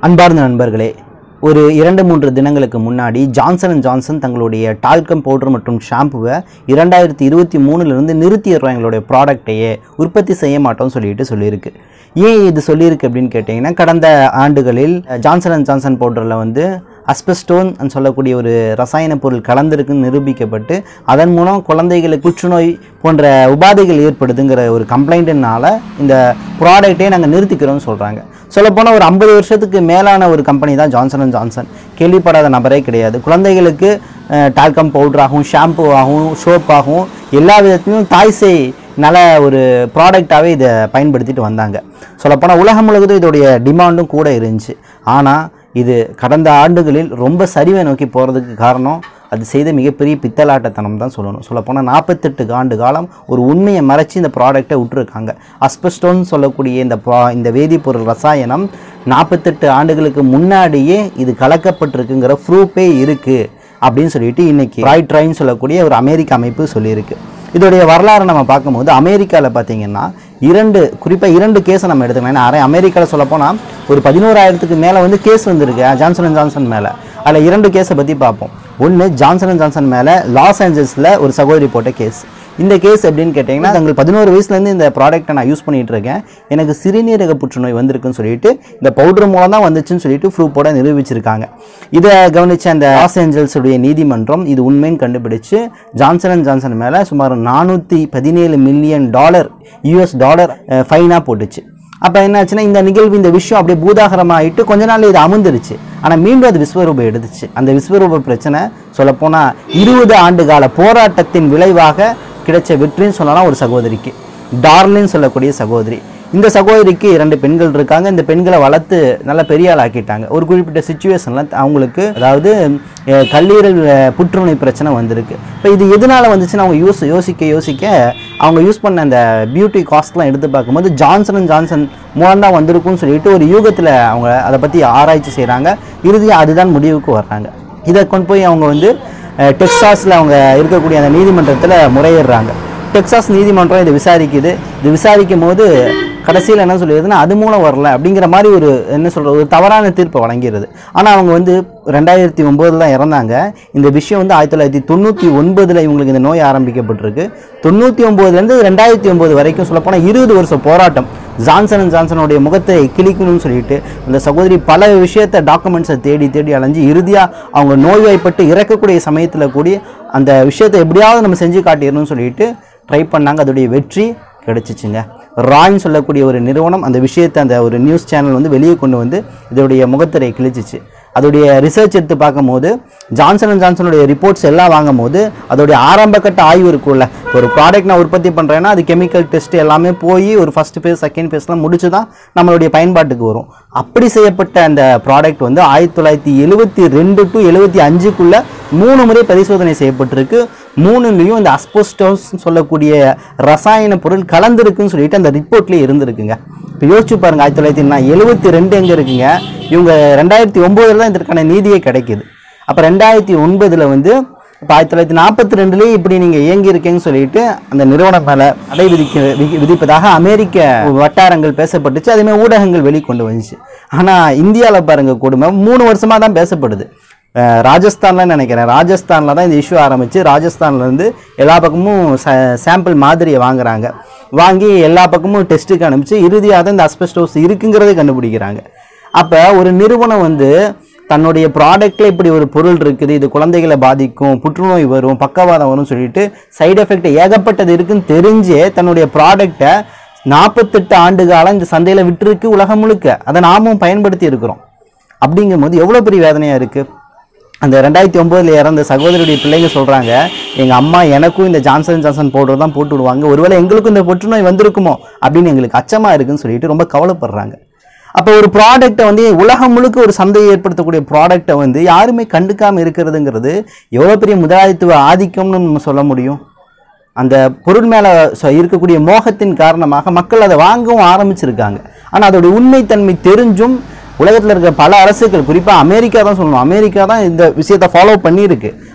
அன்பார்ந்த நண்பர்களே ஒரு இரண்டு மூன்று தினங்களுக்கு முன்னாடி ஜான்சன் அண்ட் ஜான்சன் தங்களுடைய டால்கம் பவுடர் மற்றும் ஷாம்புவை இரண்டாயிரத்தி இருபத்தி மூணுலேருந்து நிறுத்திடுறோம் எங்களுடைய ப்ராடக்டையே உற்பத்தி செய்ய மாட்டோம்னு சொல்லிட்டு சொல்லியிருக்கு ஏன் இது சொல்லியிருக்கு அப்படின்னு கேட்டிங்கன்னா கடந்த ஆண்டுகளில் ஜான்சன் அண்ட் ஜான்சன் பவுடரில் வந்து அஸ்பெஸ்டோன் சொல்லக்கூடிய ஒரு ரசாயன பொருள் கலந்திருக்குன்னு நிரூபிக்கப்பட்டு அதன் மூலம் குழந்தைகளுக்கு புற்றுநோய் போன்ற உபாதைகள் ஏற்படுதுங்கிற ஒரு கம்ப்ளைண்ட்டுனால இந்த ப்ராடக்ட்டே நாங்கள் நிறுத்திக்கிறோம்னு சொல்கிறாங்க சொல்லப்போனால் ஒரு ஐம்பது வருஷத்துக்கு மேலான ஒரு கம்பெனி தான் ஜான்சன் அண்ட் ஜான்சன் கேள்விப்படாத நபரே கிடையாது குழந்தைகளுக்கு டால்கம் பவுடராகவும் ஷாம்புவாகவும் சோப்பாகவும் எல்லா விதத்திலும் தாய் சேய் நல்ல ஒரு ப்ராடக்டாகவே இதை பயன்படுத்திட்டு வந்தாங்க சொல்லப்போனால் உலகம் முழுவதும் இதோடைய டிமாண்டும் கூட இருந்துச்சு ஆனால் இது கடந்த ஆண்டுகளில் ரொம்ப சரிவை நோக்கி போகிறதுக்கு காரணம் அது செய்த மிகப்பெரிய பித்தலாட்டத்தனம் தான் சொல்லணும் சொல்லப்போனால் நாற்பத்தெட்டு ஆண்டு காலம் ஒரு உண்மையை மறைச்சி இந்த ப்ராடக்டை விட்டுருக்காங்க அஸ்பெஸ்டோன்னு சொல்லக்கூடிய இந்த ப்ரா இந்த வேதிப்பொருள் ரசாயனம் நாற்பத்தெட்டு ஆண்டுகளுக்கு முன்னாடியே இது கலக்கப்பட்டிருக்குங்கிற ப்ரூஃபே இருக்குது அப்படின்னு சொல்லிட்டு இன்னைக்கு ராய் ட்ரைன்னு சொல்லக்கூடிய ஒரு அமெரிக்க அமைப்பு சொல்லியிருக்கு இதோடைய வரலாறு நம்ம பார்க்கும்போது அமெரிக்காவில் பார்த்தீங்கன்னா இரண்டு குறிப்பாக இரண்டு கேஸை நம்ம எடுத்துக்கலாம் ஏன்னா அரை அமெரிக்காவில் சொல்லப்போனால் ஒரு பதினோராயிரத்துக்கு மேலே வந்து கேஸ் வந்திருக்கு ஜான்சன் அண்ட் ஜான்சன் மேலே அதில் இரண்டு கேஸை பற்றி பார்ப்போம் ஒன்று ஜான்சன் அண்ட் ஜான்சன் மேலே லாஸ் ஏஞ்சல்ஸில் ஒரு சகோதரி போட்ட கேஸ் இந்த கேஸ் எப்படின்னு கேட்டிங்கன்னா தங்கள் பதினோரு வயசுலேருந்து இந்த ப்ராடக்ட்டை நான் யூஸ் பண்ணிகிட்டு இருக்கேன் எனக்கு சிறுநீரக புற்றுநோய் வந்திருக்குன்னு சொல்லிட்டு இந்த பவுடர் மூலம் தான் வந்துச்சுன்னு சொல்லிட்டு ப்ரூஃபோட நிரூபிச்சிருக்காங்க இதை கவனிச்ச அந்த லாஸ் ஏஞ்சல்ஸுடைய நீதிமன்றம் இது உண்மைன்னு கண்டுபிடிச்சு ஜான்சன் அண்ட் ஜான்சன் மேலே சுமார் நானூற்றி பதினேழு மில்லியன் டாலர் யூஎஸ் டாலர் ஃபைனாக போட்டுச்சு அப்போ என்னாச்சுன்னா இந்த நிகழ்வு இந்த விஷயம் அப்படியே பூதாகரமாயிட்டு கொஞ்ச நாள் இது அமுந்துருச்சு ஆனால் மீண்டும் அது விஸ்வரூபம் எடுத்துச்சு அந்த விஸ்வரூப பிரச்சனை சொல்லப்போனால் இருபது ஆண்டு கால போராட்டத்தின் விளைவாக கிடைச்ச வெற்றின்னு சொல்லலாம் ஒரு சகோதரிக்கு டார்லின்னு சொல்லக்கூடிய சகோதரி இந்த சகோதரிக்கு இரண்டு பெண்கள் இருக்காங்க இந்த பெண்களை வளர்த்து நல்ல பெரிய ஆள் ஆக்கிட்டாங்க ஒரு குறிப்பிட்ட சுச்சுவேஷனில் அவங்களுக்கு அதாவது அஹ், கல்லீரல் அஹ், புற்றுநோய் பிரச்சனை வந்திருக்கு இப்போ இது எதனால வந்துச்சுன்னு அவங்க யூஸ் யோசிக்க யோசிக்க அவங்க யூஸ் பண்ண அந்த பியூட்டி காஸ்ட்லாம் எடுத்து பார்க்கும்போது ஜான்சன் அண்ட் ஜான்சன் மூலம் தான் வந்திருக்கும்னு சொல்லிட்டு ஒரு யூகத்தில் அவங்க அதை பற்றி ஆராய்ச்சி செய்கிறாங்க இறுதியாக அதுதான் முடிவுக்கு வர்றாங்க இதை கொண்டு போய் அவங்க வந்து அஹ், டெக்சாஸில் அவங்க இருக்கக்கூடிய அந்த நீதிமன்றத்தில் முறையிடுறாங்க டெக்சாஸ் நீதிமன்றம் இதை விசாரிக்குது இது விசாரிக்கும் போது கடைசியில் என்ன சொல்லிடுதுன்னா அது மூலம் வரல அப்படிங்கிற மாதிரி ஒரு என்ன சொல்கிறது ஒரு தவறான தீர்ப்பை வழங்கிடுது ஆனால் அவங்க வந்து ரெண்டாயிரத்தி ஒம்போதில் தான் இறந்தாங்க இந்த விஷயம் வந்து ஆயிரத்தி தொள்ளாயிரத்தி தொண்ணூற்றி ஒன்பதில் இவங்களுக்கு இந்த நோய் ஆரம்பிக்கப்பட்டிருக்கு தொண்ணூற்றி ஒம்போதுலேருந்து ரெண்டாயிரத்தி ஒம்பது வரைக்கும் சொல்லப்போனால் இருபது வருஷம் போராட்டம் ஜான்சன் அண்ட் ஜான்சனுடைய முகத்தை கிழிக்கணும்னு சொல்லிட்டு அந்த சகோதரி பல விஷயத்தை டாக்குமெண்ட்ஸை தேடி தேடி அலைஞ்சு இறுதியாக அவங்க நோய்வாய்ப்பட்டு இறக்கக்கூடிய சமயத்தில் கூடி அந்த விஷயத்தை எப்படியாவது நம்ம செஞ்சு காட்டிடணும்னு சொல்லிட்டு ட்ரை பண்ணாங்க அதோடைய வெற்றி கிடைச்சிச்சுங்க ராய்ன்னு சொல்லக்கூடிய ஒரு நிறுவனம் அந்த விஷயத்தை அந்த ஒரு நியூஸ் சேனல் வந்து வெளியே கொண்டு வந்து இதோடைய முகத்திரை கிழிச்சிச்சு அதோடைய ரிசர்ச் எடுத்து பார்க்கும்போது ஜான்சன் அண்ட் ஜான்சனுடைய ரிப்போர்ட்ஸ் எல்லாம் வாங்கும்போது அதோடைய ஆரம்ப கட்ட ஆய்வு இருக்கும்ல ஒரு ப்ராடக்ட் நான் உற்பத்தி பண்ணுறேன்னா அது கெமிக்கல் டெஸ்ட் எல்லாமே போய் ஒரு ஃபர்ஸ்ட் ஃபேஸ் செகண்ட் ஃபேஸ்லாம் முடிச்சு தான் நம்மளுடைய பயன்பாட்டுக்கு வரும் அப்படி செய்யப்பட்ட அந்த ப்ராடக்ட் வந்து ஆயிரத்தி தொள்ளாயிரத்தி எழுபத்தி ரெண்டு டு எழுபத்தி அஞ்சுக்குள்ள மூணு முறை பரிசோதனை செய்யப்பட்டிருக்கு மூணுலேயும் இந்த அஸ்போஸ்டோஸ் சொல்லக்கூடிய ரசாயன பொருள் கலந்துருக்குன்னு சொல்லிட்டு அந்த ரிப்போர்ட்லேயே இருந்திருக்குங்க இப்போ யோசிச்சு பாருங்க ஆயிரத்தி தொள்ளாயிரத்தி நான் எழுபத்தி ரெண்டு எங்கே இருக்குங்க இவங்க ரெண்டாயிரத்தி ஒம்போதில் தான் இதற்கான நீதியே கிடைக்குது அப்போ ரெண்டாயிரத்தி ஒன்பதில் வந்து இப்போ ஆயிரத்தி தொள்ளாயிரத்தி நாற்பத்தி ரெண்டுலேயே இப்படி நீங்கள் இயங்கி இருக்கீங்கன்னு சொல்லிட்டு அந்த நிறுவனம் மேலே தடை விதிக்க வி- விதிப்பதாக அமெரிக்க வட்டாரங்கள் பேசப்பட்டுச்சு அதேமாதிரி ஊடகங்கள் வெளிக்கொண்டு வந்துச்சு ஆனால் இந்தியாவில் பாருங்க கொடுமை மூணு வருஷமாக தான் பேசப்படுது அஹ் ராஜஸ்தான்ல நினைக்கிறேன் ராஜஸ்தானில் தான் இந்த இஷ்யூ ஆரம்பிச்சு ராஜஸ்தான்ல இருந்து எல்லா பக்கமும் சாம்பிள் மாதிரியை வாங்குறாங்க வாங்கி எல்லா பக்கமும் டெஸ்ட்டுக்கு அனுப்பிச்சு இறுதியாக தான் இந்த அஸ்பெஸ்டோஸ் இருக்குங்கிறதை கண்டுபிடிக்கிறாங்க அப்போ ஒரு நிறுவனம் வந்து தன்னுடைய ப்ராடக்ட்ல இப்படி ஒரு பொருள் இருக்குது இது குழந்தைகளை பாதிக்கும் புற்றுநோய் வரும் பக்கவாதம் வரும்னு சொல்லிட்டு சைடு எஃபெக்ட் ஏகப்பட்டது இருக்குன்னு தெரிஞ்சே தன்னுடைய ப்ராடக்டை நாற்பத்தெட்டு ஆண்டு காலம் இந்த சந்தையில் விட்டுருக்கு உலகம் முழுக்க அதை நாமும் பயன்படுத்தி இருக்கிறோம் அப்படிங்கும்போது எவ்வளோ பெரிய வேதனையாக இருக்குது அந்த ரெண்டாயிரத்தி ஒம்போதில் இறந்த சகோதரியுடைய பிள்ளைங்க சொல்கிறாங்க எங்கள் அம்மா எனக்கும் இந்த ஜான்சன் ஜான்சன் பவுடர் தான் போட்டு விடுவாங்க ஒருவேளை எங்களுக்கும் இந்த புற்றுநோய் வந்திருக்குமோ அப்படின்னு எங்களுக்கு அச்சமாக இருக்குன்னு சொல்லிட்டு ரொம்ப கவலைப்படுறாங்க அப்போ ஒரு ப்ராடக்ட்டை வந்து உலகம் முழுக்க ஒரு சந்தையை ஏற்படுத்தக்கூடிய ப்ராடக்ட்டை வந்து யாருமே கண்டுக்காமல் இருக்கிறதுங்கிறது எவ்வளோ பெரிய முதலாளித்துவ ஆதிக்கம்னு நம்ம சொல்ல முடியும் அந்த பொருள் மேலே இருக்கக்கூடிய மோகத்தின் காரணமாக மக்கள் அதை வாங்கவும் ஆரம்பிச்சிருக்காங்க ஆனால் அதோடைய உண்மைத்தன்மை தெரிஞ்சும் உலகத்தில் இருக்கிற பல அரசுகள் குறிப்பாக அமெரிக்கா தான் சொல்லணும் அமெரிக்கா தான் இந்த விஷயத்தை ஃபாலோ பண்ணியிருக்கு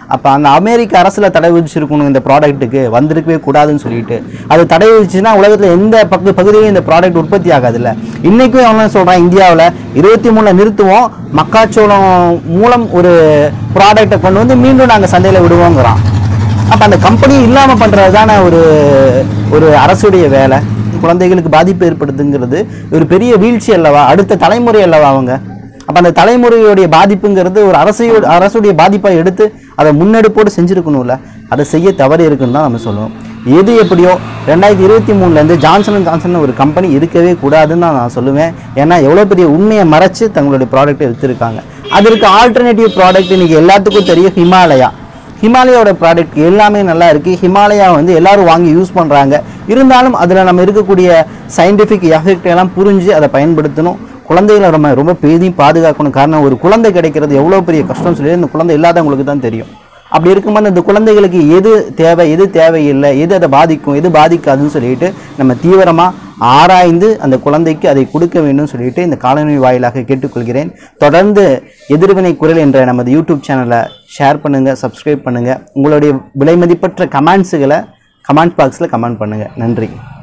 அப்போ அந்த அமெரிக்க அரசில் தடை விதிச்சிருக்கணும் இந்த ப்ராடக்ட்டுக்கு வந்திருக்கவே கூடாதுன்னு சொல்லிட்டு அது தடை விதிச்சுன்னா உலகத்தில் எந்த பக்கு பகுதியிலும் இந்த ப்ராடக்ட் உற்பத்தி ஆகாதுல்ல இன்றைக்கும் அவன் சொல்கிறான் இந்தியாவில் இருபத்தி மூணில் நிறுத்துவோம் மக்காச்சோளம் மூலம் ஒரு ப்ராடக்டை கொண்டு வந்து மீண்டும் நாங்கள் சந்தையில் விடுவோங்கிறான் அப்போ அந்த கம்பெனி இல்லாமல் பண்ணுறது தானே ஒரு ஒரு அரசுடைய வேலை குழந்தைகளுக்கு பாதிப்பு ஏற்படுத்துங்கிறது ஒரு பெரிய வீழ்ச்சி அல்லவா அடுத்த தலைமுறை அல்லவா அவங்க அப்போ அந்த தலைமுறையுடைய பாதிப்புங்கிறது ஒரு அரசையோட அரசுடைய பாதிப்பை எடுத்து அதை முன்னெடுப்போடு செஞ்சுருக்கணும்ல அதை செய்ய தவறி இருக்குன்னு தான் நம்ம சொல்லுவோம் எது எப்படியோ ரெண்டாயிரத்தி இருபத்தி மூணுலேருந்து ஜான்சன் அண்ட் ஜான்சன் ஒரு கம்பெனி இருக்கவே கூடாதுன்னு தான் நான் சொல்லுவேன் ஏன்னா எவ்வளோ பெரிய உண்மையை மறைச்சு தங்களுடைய ப்ராடக்ட்டை விற்றுருக்காங்க அதற்கு ஆல்டர்னேட்டிவ் ப்ராடக்ட் இன்னைக்கு எல்லாத்துக்கும் தெரியும் ஹிமாலயா ஹிமாலயாவோட ப்ராடக்ட் எல்லாமே நல்லா இருக்குது ஹிமாலயா வந்து எல்லாரும் வாங்கி யூஸ் பண்ணுறாங்க இருந்தாலும் அதில் நம்ம இருக்கக்கூடிய சயின்டிஃபிக் எஃபெக்ட் எல்லாம் புரிஞ்சு அதை பயன்படுத்தணும் குழந்தைகளை நம்ம ரொம்ப பேதி பாதுகாக்கணும் காரணம் ஒரு குழந்தை கிடைக்கிறது எவ்வளோ பெரிய கஷ்டம் சொல்லி இந்த குழந்தை இல்லாதவங்களுக்கு தான் தெரியும் அப்படி இருக்கும்போது இந்த குழந்தைகளுக்கு எது தேவை எது தேவையில்லை எது அதை பாதிக்கும் எது பாதிக்காதுன்னு சொல்லிட்டு நம்ம தீவிரமாக ஆராய்ந்து அந்த குழந்தைக்கு அதை கொடுக்க வேண்டும் சொல்லிட்டு இந்த காலனி வாயிலாக கேட்டுக்கொள்கிறேன் தொடர்ந்து எதிர்வினை குரல் என்ற நமது யூடியூப் சேனலை ஷேர் பண்ணுங்கள் சப்ஸ்கிரைப் பண்ணுங்கள் உங்களுடைய விலைமதிப்பற்ற கமெண்ட்ஸுகளை கமெண்ட் பாக்ஸில் கமெண்ட் பண்ணுங்கள் நன்றி